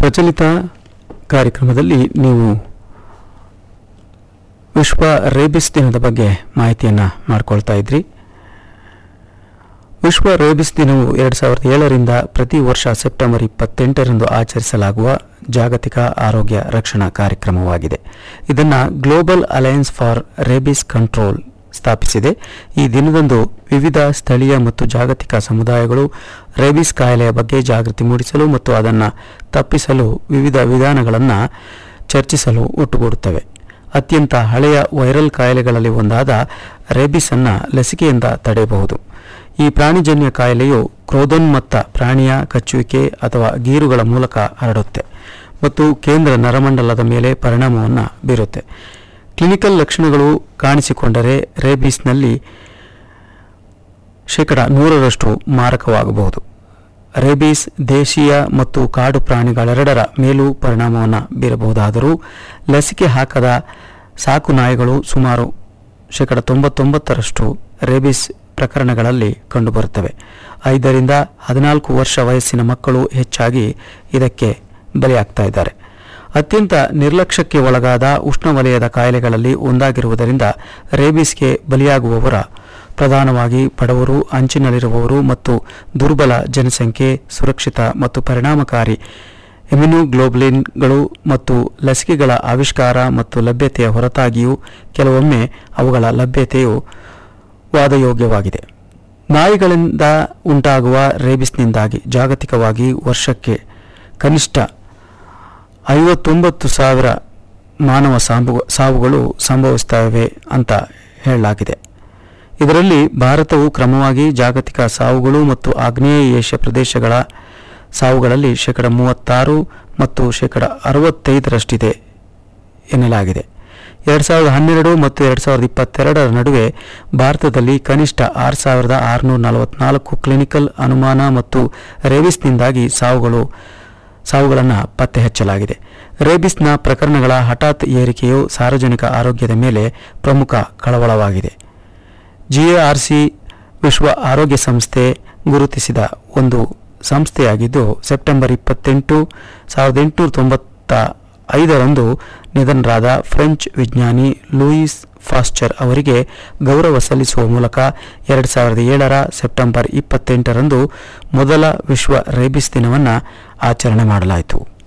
ಪ್ರಚಲಿತ ಕಾರ್ಯಕ್ರಮದಲ್ಲಿ ನೀವು ವಿಶ್ವ ರೇಬಿಸ್ ದಿನದ ಬಗ್ಗೆ ಮಾಹಿತಿಯನ್ನು ಮಾಡ್ಕೊಳ್ತಾ ಇದ್ರಿ ವಿಶ್ವ ರೇಬಿಸ್ ದಿನವು ಎರಡು ಸಾವಿರದ ಏಳರಿಂದ ಪ್ರತಿ ವರ್ಷ ಸೆಪ್ಟೆಂಬರ್ ಇಪ್ಪತ್ತೆಂಟರಂದು ಆಚರಿಸಲಾಗುವ ಜಾಗತಿಕ ಆರೋಗ್ಯ ರಕ್ಷಣಾ ಕಾರ್ಯಕ್ರಮವಾಗಿದೆ ಇದನ್ನು global alliance for rabies control ಸ್ಥಾಪಿಸಿದೆ ಈ ದಿನದಂದು ವಿವಿಧ ಸ್ಥಳೀಯ ಮತ್ತು ಜಾಗತಿಕ ಸಮುದಾಯಗಳು ರೇಬಿಸ್ ಕಾಯಿಲೆಯ ಬಗ್ಗೆ ಜಾಗೃತಿ ಮೂಡಿಸಲು ಮತ್ತು ಅದನ್ನು ತಪ್ಪಿಸಲು ವಿವಿಧ ವಿಧಾನಗಳನ್ನು ಚರ್ಚಿಸಲು ಒಟ್ಟುಗೂಡುತ್ತವೆ ಅತ್ಯಂತ ಹಳೆಯ ವೈರಲ್ ಕಾಯಿಲೆಗಳಲ್ಲಿ ಒಂದಾದ ರೇಬಿಸ್ ಅನ್ನ ಲಸಿಕೆಯಿಂದ ತಡೆಯಬಹುದು ಈ ಪ್ರಾಣಿಜನ್ಯ ಕಾಯಿಲೆಯು ಕ್ರೋಧೋನ್ಮತ್ತ ಪ್ರಾಣಿಯ ಕಚ್ಚುವಿಕೆ ಅಥವಾ ಗೀರುಗಳ ಮೂಲಕ ಹರಡುತ್ತೆ ಮತ್ತು ಕೇಂದ್ರ ನರಮಂಡಲದ ಮೇಲೆ ಪರಿಣಾಮವನ್ನು ಬೀರುತ್ತೆ ಕ್ಲಿನಿಕಲ್ ಲಕ್ಷಣಗಳು ಕಾಣಿಸಿಕೊಂಡರೆ ರೇಬಿಸ್ನಲ್ಲಿ ಶೇಕಡ ನೂರರಷ್ಟು ಮಾರಕವಾಗಬಹುದು ರೇಬೀಸ್ ದೇಶೀಯ ಮತ್ತು ಕಾಡು ಪ್ರಾಣಿಗಳೆರಡರ ಮೇಲೂ ಪರಿಣಾಮವನ್ನು ಬೀರಬಹುದಾದರೂ ಲಸಿಕೆ ಹಾಕದ ಸಾಕು ನಾಯಿಗಳು ಸುಮಾರು ಶೇಕಡ ತೊಂಬತ್ತೊಂಬತ್ತರಷ್ಟು ರೇಬೀಸ್ ಪ್ರಕರಣಗಳಲ್ಲಿ ಕಂಡುಬರುತ್ತವೆ ಐದರಿಂದ ಹದಿನಾಲ್ಕು ವರ್ಷ ವಯಸ್ಸಿನ ಮಕ್ಕಳು ಹೆಚ್ಚಾಗಿ ಇದಕ್ಕೆ ಬಲಿಯಾಗ್ತಾ ಇದ್ದಾರೆ ಅತ್ಯಂತ ನಿರ್ಲಕ್ಷ್ಯಕ್ಕೆ ಒಳಗಾದ ಉಷ್ಣವಲಯದ ಕಾಯಿಲೆಗಳಲ್ಲಿ ಒಂದಾಗಿರುವುದರಿಂದ ರೇಬೀಸ್ಗೆ ಬಲಿಯಾಗುವವರ ಪ್ರಧಾನವಾಗಿ ಬಡವರು ಅಂಚಿನಲ್ಲಿರುವವರು ಮತ್ತು ದುರ್ಬಲ ಜನಸಂಖ್ಯೆ ಸುರಕ್ಷಿತ ಮತ್ತು ಪರಿಣಾಮಕಾರಿ ಎಮ್ಯುನೋಗ್ಲೋಬ್ಲಿನ್ಗಳು ಮತ್ತು ಲಸಿಕೆಗಳ ಆವಿಷ್ಕಾರ ಮತ್ತು ಲಭ್ಯತೆಯ ಹೊರತಾಗಿಯೂ ಕೆಲವೊಮ್ಮೆ ಅವುಗಳ ಲಭ್ಯತೆಯು ವಾದಯೋಗ್ಯವಾಗಿದೆ ನಾಯಿಗಳಿಂದ ಉಂಟಾಗುವ ರೇಬಿಸ್ನಿಂದಾಗಿ ಜಾಗತಿಕವಾಗಿ ವರ್ಷಕ್ಕೆ ಕನಿಷ್ಠ ಐವತ್ತೊಂಬತ್ತು ಸಾವಿರ ಮಾನವ ಸಾವು ಸಾವುಗಳು ಸಂಭವಿಸುತ್ತವೆ ಅಂತ ಹೇಳಲಾಗಿದೆ ಇದರಲ್ಲಿ ಭಾರತವು ಕ್ರಮವಾಗಿ ಜಾಗತಿಕ ಸಾವುಗಳು ಮತ್ತು ಆಗ್ನೇಯ ಏಷ್ಯಾ ಪ್ರದೇಶಗಳ ಸಾವುಗಳಲ್ಲಿ ಶೇಕಡ ಮೂವತ್ತಾರು ಮತ್ತು ಶೇಕಡ ಅರವತ್ತೈದರಷ್ಟಿದೆ ಎನ್ನಲಾಗಿದೆ ಎರಡು ಸಾವಿರದ ಹನ್ನೆರಡು ಮತ್ತು ಎರಡು ಸಾವಿರದ ಇಪ್ಪತ್ತೆರಡರ ನಡುವೆ ಭಾರತದಲ್ಲಿ ಕನಿಷ್ಠ ಆರು ಸಾವಿರದ ಆರುನೂರ ನಲವತ್ನಾಲ್ಕು ಕ್ಲಿನಿಕಲ್ ಅನುಮಾನ ಮತ್ತು ರೇಬಿಸ್ನಿಂದಾಗಿ ಸಾವುಗಳು ಸಾವುಗಳನ್ನು ಪತ್ತೆ ಹಚ್ಚಲಾಗಿದೆ ರೇಬಿಸ್ನ ಪ್ರಕರಣಗಳ ಹಠಾತ್ ಏರಿಕೆಯು ಸಾರ್ವಜನಿಕ ಆರೋಗ್ಯದ ಮೇಲೆ ಪ್ರಮುಖ ಕಳವಳವಾಗಿದೆ ಜಿಎಆರ್ಸಿ ವಿಶ್ವ ಆರೋಗ್ಯ ಸಂಸ್ಥೆ ಗುರುತಿಸಿದ ಒಂದು ಸಂಸ್ಥೆಯಾಗಿದ್ದು ಸೆಪ್ಟೆಂಬರ್ ಇಪ್ಪತ್ತೆಂಟು ಸಾವಿರದ ಎಂಟುನೂರ ತೊಂಬತ್ತ ಐದರಂದು ನಿಧನರಾದ ಫ್ರೆಂಚ್ ವಿಜ್ಞಾನಿ ಲೂಯಿಸ್ ಫಾಸ್ಚರ್ ಅವರಿಗೆ ಗೌರವ ಸಲ್ಲಿಸುವ ಮೂಲಕ ಎರಡು ಸಾವಿರದ ಏಳರ ಸೆಪ್ಟೆಂಬರ್ ಇಪ್ಪತ್ತೆಂಟರಂದು ಮೊದಲ ವಿಶ್ವ ರೇಬಿಸ್ ದಿನವನ್ನು ಆಚರಣೆ ಮಾಡಲಾಯಿತು